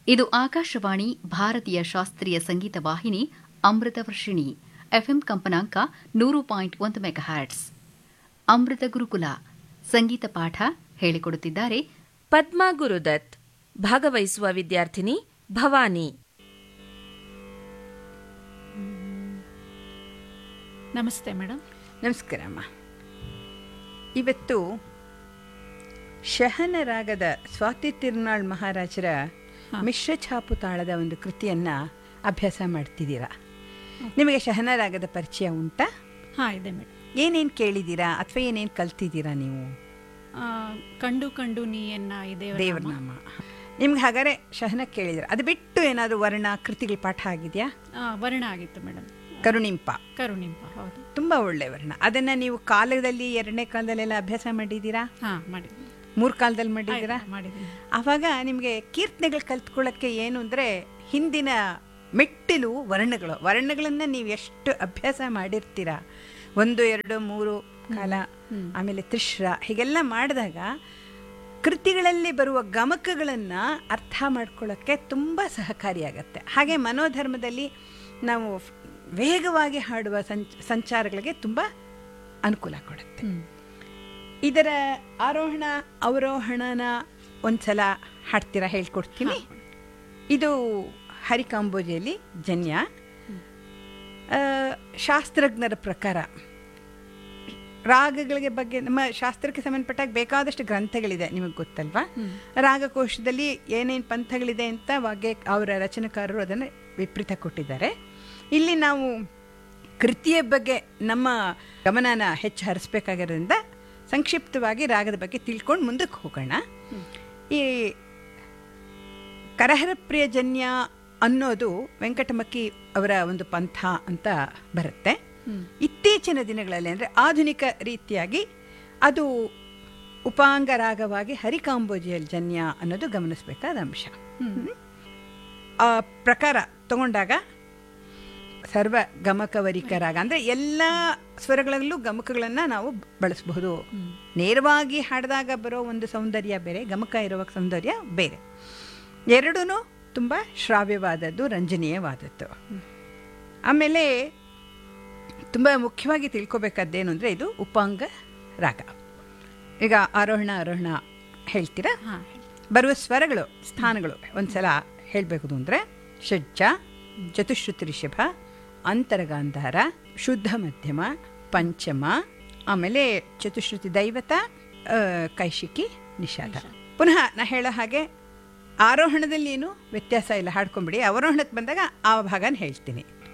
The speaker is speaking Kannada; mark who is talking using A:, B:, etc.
A: ಇದು ಆಕಾಶವಾಣಿ ಭಾರತೀಯ ಶಾಸ್ತ್ರೀಯ ಸಂಗೀತ ವಾಹಿನಿ ಅಮೃತ ವರ್ಷಿಣಿ ಎಫ್ಎಂ ಕಂಪನಾಂಕ ನೂರು ಪಾಯಿಂಟ್ ಒಂದು ಮೆಗಾಹ್ಯಾಟ್ಸ್ ಅಮೃತ ಗುರುಕುಲ ಸಂಗೀತ ಪಾಠ ಹೇಳಿಕೊಡುತ್ತಿದ್ದಾರೆ
B: ಪದ್ಮಾ ಗುರುದತ್ ಭಾಗವಹಿಸುವ ವಿದ್ಯಾರ್ಥಿನಿ ಭವಾನಿ
C: ನಮಸ್ತೆ ಮೇಡಮ್
D: ನಮಸ್ಕಾರಮ್ಮ ಇವತ್ತು ಶಹನ ರಾಗದ ಸ್ವಾತಿ ತಿರುನಾಳ್ ಮಹಾರಾಜರ ಮಿಶ್ರ ಛಾಪು ತಾಳದ ಒಂದು ಕೃತಿಯನ್ನು ಅಭ್ಯಾಸ ಮಾಡ್ತಿದ್ದೀರಾ ನಿಮಗೆ ಶಹನ ರಾಗದ ಪರಿಚಯ ಉಂಟಾ
C: ಹಾಂ ಇದೆ ಮೇಡಮ್
D: ಏನೇನು ಕೇಳಿದ್ದೀರಾ ಅಥವಾ ಏನೇನು ಕಲ್ತಿದ್ದೀರಾ ನೀವು
C: ಆ, ಕಂಡು ಕಂಡು ನೀಯನ್ನ ಇದೆ
D: ದೇವರನಾಮ ನಿಮ್ಗೆ ಹಾಗಾದ್ರೆ ಶಹನ ಕೇಳಿದಿರ ಅದು ಬಿಟ್ಟು ಏನಾದರೂ ವರ್ಣ ಕೃತಿಗಳ ಪಾಠ ಆಗಿದೆಯಾ
C: ವರ್ಣ ಆಗಿತ್ತು ಮೇಡಮ್
D: ಕರುಣಿಂಪ
C: ಕರುಣಿಂಪ ಹೌದು
D: ತುಂಬ ಒಳ್ಳೆ ವರ್ಣ ಅದನ್ನು ನೀವು ಕಾಲದಲ್ಲಿ ಎರಡನೇ ಕಾಲದಲ್ಲೆಲ್ಲ ಅಭ್ಯಾಸ ಮಾಡಿದ್ದೀರಾ
C: ಹಾಂ ಮಾಡಿದ್ದೀನಿ
D: ಮೂರು ಕಾಲದಲ್ಲಿ ಮಾಡಿದ್ದೀರಾ
C: ಮಾಡಿದ್ದೀನಿ
D: ಆವಾಗ ನಿಮಗೆ ಕೀರ್ತನೆಗಳು ಕಲ್ತ್ಕೊಳ್ಳೋಕ್ಕೆ ಏನು ಅಂದರೆ ಹಿಂದಿನ ಮೆಟ್ಟಿಲು ವರ್ಣಗಳು ವರ್ಣಗಳನ್ನು ನೀವು ಎಷ್ಟು ಅಭ್ಯಾಸ ಮಾಡಿರ್ತೀರಾ ಒಂದು ಎರಡು ಮೂರು ಕಾಲ ಆಮೇಲೆ ತ್ರಿಶ್ರ ಹೀಗೆಲ್ಲ ಮಾಡಿದಾಗ ಕೃತಿಗಳಲ್ಲಿ ಬರುವ ಗಮಕಗಳನ್ನು ಅರ್ಥ ಮಾಡ್ಕೊಳ್ಳೋಕ್ಕೆ ತುಂಬ ಸಹಕಾರಿಯಾಗತ್ತೆ ಹಾಗೆ ಮನೋಧರ್ಮದಲ್ಲಿ ನಾವು ವೇಗವಾಗಿ ಹಾಡುವ ಸಂಚ ಸಂಚಾರಗಳಿಗೆ ತುಂಬ ಅನುಕೂಲ ಕೊಡುತ್ತೆ ಇದರ ಆರೋಹಣ ಅವರೋಹಣನ ಒಂದ್ಸಲ ಹಾಡ್ತೀರಾ ಹೇಳ್ಕೊಡ್ತೀನಿ ಇದು ಹರಿಕಾಂಬೋಜಿಯಲ್ಲಿ ಜನ್ಯ ಆ, ಶಾಸ್ತ್ರಜ್ಞರ ಪ್ರಕಾರ ರಾಗಗಳಿಗೆ ಬಗ್ಗೆ ನಮ್ಮ ಶಾಸ್ತ್ರಕ್ಕೆ ಸಂಬಂಧಪಟ್ಟಾಗ ಬೇಕಾದಷ್ಟು ಗ್ರಂಥಗಳಿದೆ ನಿಮಗೆ ಗೊತ್ತಲ್ವಾ ರಾಗಕೋಶದಲ್ಲಿ ಏನೇನು ಪಂಥಗಳಿದೆ ಅಂತ ವಾಗ್ಯ ಅವರ ರಚನೆಕಾರರು ಅದನ್ನು ವಿಪರೀತ ಕೊಟ್ಟಿದ್ದಾರೆ ಇಲ್ಲಿ ನಾವು ಕೃತಿಯ ಬಗ್ಗೆ ನಮ್ಮ ಗಮನನ ಹೆಚ್ಚು ಹರಿಸ್ಬೇಕಾಗಿರೋದ್ರಿಂದ ಸಂಕ್ಷಿಪ್ತವಾಗಿ ರಾಗದ ಬಗ್ಗೆ ತಿಳ್ಕೊಂಡು ಮುಂದಕ್ಕೆ ಹೋಗೋಣ ಈ ಕರಹರಪ್ರಿಯ ಜನ್ಯ ಅನ್ನೋದು ವೆಂಕಟಮಕ್ಕಿ ಅವರ ಒಂದು ಪಂಥ ಅಂತ ಬರುತ್ತೆ ಇತ್ತೀಚಿನ ದಿನಗಳಲ್ಲಿ ಅಂದರೆ ಆಧುನಿಕ ರೀತಿಯಾಗಿ ಅದು ಉಪಾಂಗ ರಾಗವಾಗಿ ಹರಿಕಾಂಬೋಜಿಯಲ್ ಜನ್ಯ ಅನ್ನೋದು ಗಮನಿಸಬೇಕಾದ ಅಂಶ ಆ ಪ್ರಕಾರ ತಗೊಂಡಾಗ ಸರ್ವ ಗಮಕವರಿಕ ರಾಗ ಅಂದರೆ ಎಲ್ಲ ಸ್ವರಗಳಲ್ಲೂ ಗಮಕಗಳನ್ನು ನಾವು ಬಳಸಬಹುದು ನೇರವಾಗಿ ಹಾಡಿದಾಗ ಬರೋ ಒಂದು ಸೌಂದರ್ಯ ಬೇರೆ ಗಮಕ ಇರುವ ಸೌಂದರ್ಯ ಬೇರೆ ಎರಡೂ ತುಂಬ ಶ್ರಾವ್ಯವಾದದ್ದು ರಂಜನೀಯವಾದದ್ದು ಆಮೇಲೆ ತುಂಬ ಮುಖ್ಯವಾಗಿ ತಿಳ್ಕೊಬೇಕಾದ್ದೇನು ಅಂದರೆ ಇದು ಉಪಾಂಗ ರಾಗ ಈಗ ಆರೋಹಣ ಆರೋಹಣ ಹೇಳ್ತೀರಾ
C: ಹಾಂ
D: ಬರುವ ಸ್ವರಗಳು ಸ್ಥಾನಗಳು ಒಂದ್ಸಲ ಹೇಳಬೇಕು ಅಂದರೆ ಷಡ್ಜ ಚತುಶ್ರುತಿ ರಿಷಭ ಅಂತರಗಾಂಧಾರ ಶುದ್ಧ ಮಧ್ಯಮ ಪಂಚಮ ಆಮೇಲೆ ಚತುಶ್ರುತಿ ದೈವತ ಆ, ಕೈಶಿಕಿ ನಿಷಾದ ಪುನಃ ನಾ ಹೇಳೋ ಹಾಗೆ ಆರೋಹಣದಲ್ಲಿ ಏನು ವ್ಯತ್ಯಾಸ ಇಲ್ಲ ಹಾಡ್ಕೊಂಬಿಡಿ ಅವರೋಹಣಕ್ಕೆ ಬಂದಾಗ ಆ ಭಾಗನ ಹೇಳ್ತೀನಿ